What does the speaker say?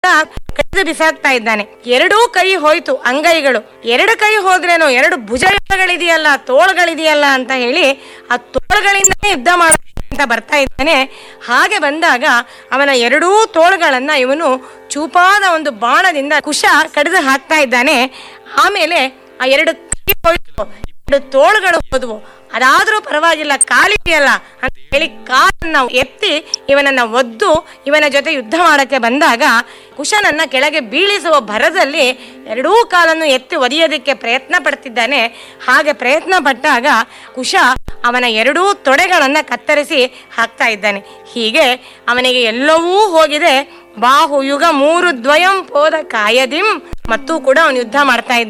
ಕಡಿದು ಬಿಸಾಕ್ತಾ ಇದ್ದಾನೆ ಎರಡೂ ಕೈ ಹೋಯ್ತು ಅಂಗೈಗಳು ಎರಡು ಕೈ ಹೋದ್ರೇನು ಎರಡು ಭುಜಗಳಿದೆಯಲ್ಲ ತೋಳುಗಳಿದೆಯಲ್ಲ ಅಂತ ಹೇಳಿ ಆ ತೋಳುಗಳಿಂದಲೇ ಯುದ್ಧ ಮಾಡ ಅಂತ ಬರ್ತಾ ಇದ್ದಾನೆ ಹಾಗೆ ಬಂದಾಗ ಅವನ ಎರಡೂ ತೋಳುಗಳನ್ನ ಇವನು ಚೂಪಾದ ಒಂದು ಬಾಣದಿಂದ ಕುಶ ಕಡಿದು ಹಾಕ್ತಾ ಇದ್ದಾನೆ ಆಮೇಲೆ ಆ ಎರಡು ಕೈ ಹೋಯ್ತು ಎರಡು ತೋಳುಗಳು ಹೋದವು ಅದಾದ್ರೂ ಪರವಾಗಿಲ್ಲ ಕಾಲಿದೆಯಲ್ಲ ಅಂತ ಹೇಳಿ ಕಾಲನ್ನ ಎತ್ತಿ ಇವನನ್ನ ಒದ್ದು ಇವನ ಜೊತೆ ಯುದ್ಧ ಮಾಡಕ್ಕೆ ಬಂದಾಗ ಕುಶನನ್ನ ಕೆಳಗೆ ಬೀಳಿಸುವ ಭರದಲ್ಲಿ ಎರಡೂ ಕಾಲನ್ನು ಎತ್ತಿ ಒದೆಯೋದಕ್ಕೆ ಪ್ರಯತ್ನ ಪಡ್ತಿದ್ದಾನೆ ಹಾಗೆ ಪ್ರಯತ್ನ ಪಟ್ಟಾಗ ಕುಶ ಅವನ ಎರಡೂ ತೊಡೆಗಳನ್ನ ಕತ್ತರಿಸಿ ಹಾಕ್ತಾ ಇದ್ದಾನೆ ಹೀಗೆ ಅವನಿಗೆ ಎಲ್ಲವೂ ಹೋಗಿದೆ ಬಾಹು ಯುಗ ಮೂರು ದ್ವಯಂ ಪೋದ ಕಾಯದಿಂ ಮತ್ತು ಕೂಡ ಅವನು ಯುದ್ಧ ಮಾಡ್ತಾ ಇದ್ದಾನೆ